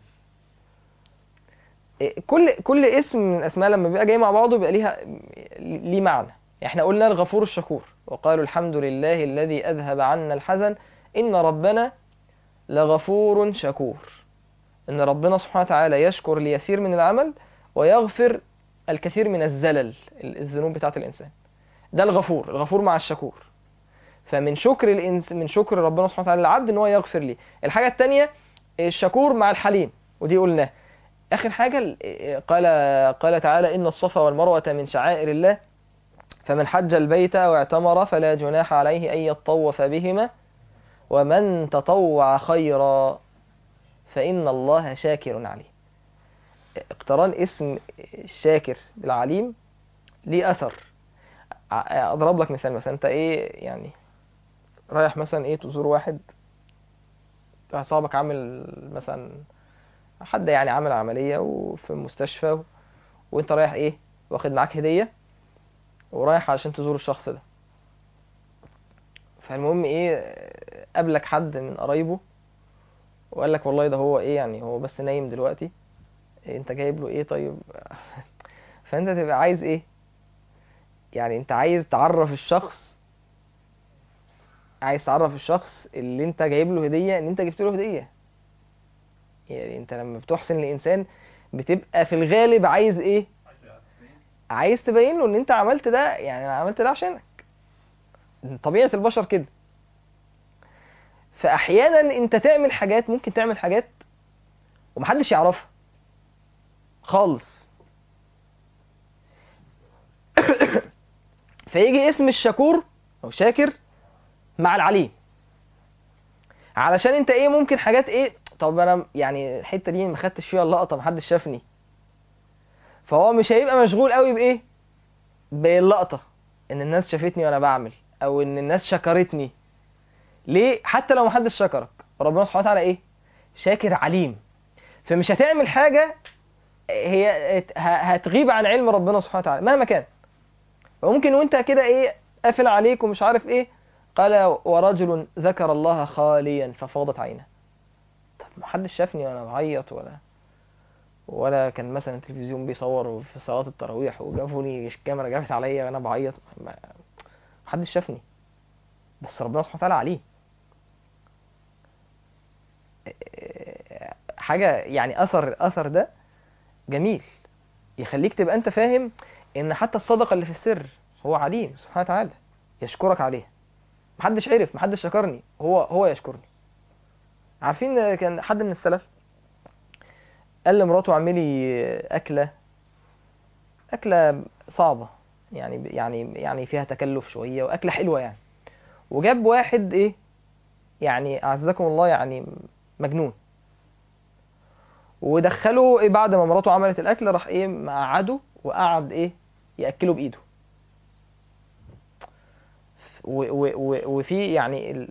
إيه، كل كل اسم من الاسماء لما بيبقى جاي مع بعضه بيبقى ليها ليه معنى احنا قلنا الغفور الشكور وقالوا الحمد لله الذي اذهب عنا الحزن ان ربنا لغفور شكور ان ربنا سبحانه وتعالى يشكر ليسير من العمل ويغفر الكثير من الزلل الذنوب بتاعه الانسان ده الغفور الغفور مع الشكور فمن شكر الإنس من شكر ربنا سبحانه وتعالى للعبد ان هو يغفر لي الحاجه الثانيه الشكور مع الحليم ودي قلناها اخر حاجه ال- قال قال تعالى ان الصفا والمروه من شعائر الله فمن حج البيت او اعتمر فلا جناح عليه ان يطوف بهما ومن تطوع خيرا فان الله شاكر عليه اقتران اسم الشاكر بالعليم ليه اثر ع- اضرب لك مثال مثلا انت ايه يعني رايح مثلا ايه تزور واحد واحد صاحبك عامل مثلا حد يعني عامل عملية وفي المستشفى و... وانت رايح ايه واخد معاك هدية ورايح عشان تزور الشخص ده فالمهم ايه قابلك حد من قرايبه وقال لك والله ده هو ايه يعني هو بس نايم دلوقتي إيه انت جايب له ايه طيب فانت تبقى عايز ايه يعني انت عايز تعرف الشخص عايز تعرف الشخص اللي انت جايب له هدية ان انت جبت له هدية يعني انت لما بتحسن لإنسان بتبقى في الغالب عايز ايه عايز تبين له ان انت عملت ده يعني انا عملت ده عشانك طبيعة البشر كده فاحيانا انت تعمل حاجات ممكن تعمل حاجات ومحدش يعرفها خالص فيجي اسم الشكور او شاكر مع العليم علشان انت ايه ممكن حاجات ايه طب انا يعني الحته دي ما خدتش فيها اللقطه محدش شافني فهو مش هيبقى مشغول قوي بايه باللقطه ان الناس شافتني وانا بعمل او ان الناس شكرتني ليه حتى لو محدش شكرك ربنا سبحانه وتعالى ايه شاكر عليم فمش هتعمل حاجه هي ه- هتغيب عن علم ربنا سبحانه وتعالى مهما كان فممكن وانت كده ايه قافل عليك ومش عارف ايه قال ورجل ذكر الله خاليا ففاضت عينه طب محدش شافني وانا بعيط ولا ولا كان مثلا التلفزيون بيصور في صلاة التراويح وجابوني الكاميرا جابت عليا وانا بعيط ما- محدش شافني بس ربنا سبحانه وتعالى عليه حاجة يعني أثر أثر ده جميل يخليك تبقى أنت فاهم إن حتى الصدقة اللي في السر هو عليم سبحانه وتعالى يشكرك عليها محدش عرف محدش شكرني هو هو يشكرني عارفين كان حد من السلف قال لمراته اعملي أكلة أكلة صعبة يعني يعني يعني فيها تكلف شوية وأكلة حلوة يعني وجاب واحد إيه يعني أعزكم الله يعني مجنون ودخله إيه بعد ما مراته عملت الأكل راح إيه مقعده وقعد إيه يأكله بإيده و- و- و- وفي يعني ال...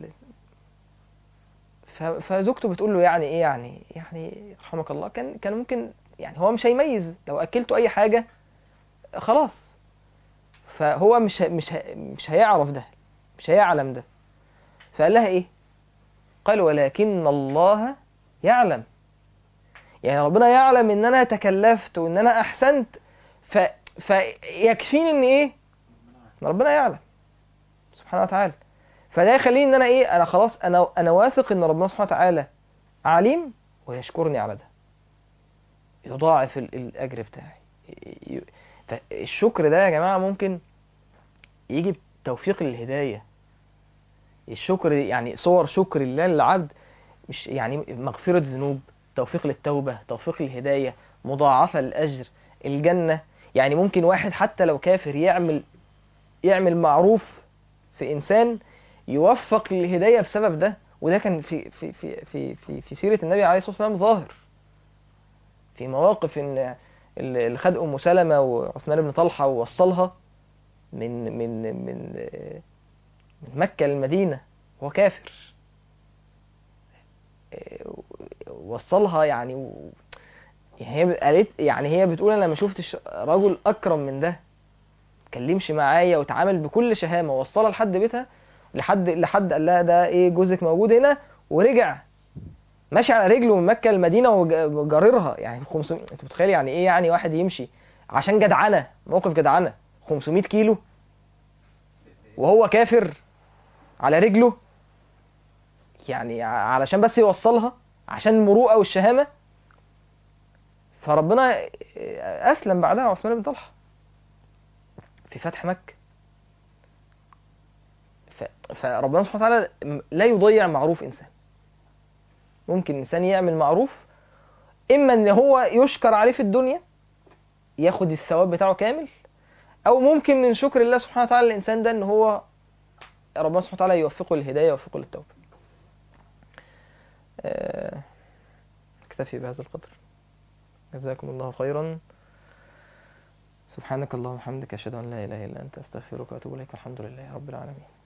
ف- فزوجته بتقول له يعني ايه يعني يعني رحمك الله كان كان ممكن يعني هو مش هيميز لو اكلته اي حاجه خلاص فهو مش ه- مش ه- مش هيعرف ده مش هيعلم ده فقال لها ايه قال ولكن الله يعلم يعني ربنا يعلم ان انا تكلفت وان انا احسنت ف فيكفيني ان ايه إن ربنا يعلم سبحانه وتعالى فده يخليني ان انا ايه انا خلاص انا انا واثق ان ربنا سبحانه وتعالى عليم ويشكرني على ده يضاعف ال- الاجر بتاعي ي- فالشكر ده يا جماعه ممكن يجي بتوفيق للهدايه الشكر يعني صور شكر الله للعبد مش يعني مغفره ذنوب توفيق للتوبه توفيق للهدايه مضاعفه للاجر الجنه يعني ممكن واحد حتى لو كافر يعمل يعمل معروف في انسان يوفق للهدايه بسبب ده وده كان في في في في في, في سيره النبي عليه الصلاه والسلام ظاهر في مواقف ان اللي خد ام سلمه وعثمان بن طلحه ووصلها من من من من مكه للمدينه وهو كافر وصلها يعني و... يعني هي قالت يعني هي بتقول انا ما شفتش رجل اكرم من ده اتكلمش معايا وتعامل بكل شهامه ووصلها لحد بيتها لحد لحد قال لها ده ايه جوزك موجود هنا ورجع ماشي على رجله من مكه للمدينه وج- وجاررها يعني 500 انت متخيل يعني ايه يعني واحد يمشي عشان جدعنه موقف جدعنه 500 كيلو وهو كافر على رجله يعني ع- علشان بس يوصلها عشان المروءه والشهامه فربنا اسلم بعدها عثمان بن طلحه في فتح مكه ف- فربنا سبحانه وتعالى م- لا يضيع معروف انسان ممكن انسان يعمل معروف اما ان هو يشكر عليه في الدنيا ياخد الثواب بتاعه كامل او ممكن من شكر الله سبحانه وتعالى للانسان ده ان هو ربنا سبحانه وتعالى يوفقه للهدايه ويوفقه للتوبه آه، اكتفي بهذا القدر جزاكم الله خيرا سبحانك اللهم وبحمدك اشهد ان لا اله الا انت استغفرك واتوب اليك والحمد لله رب العالمين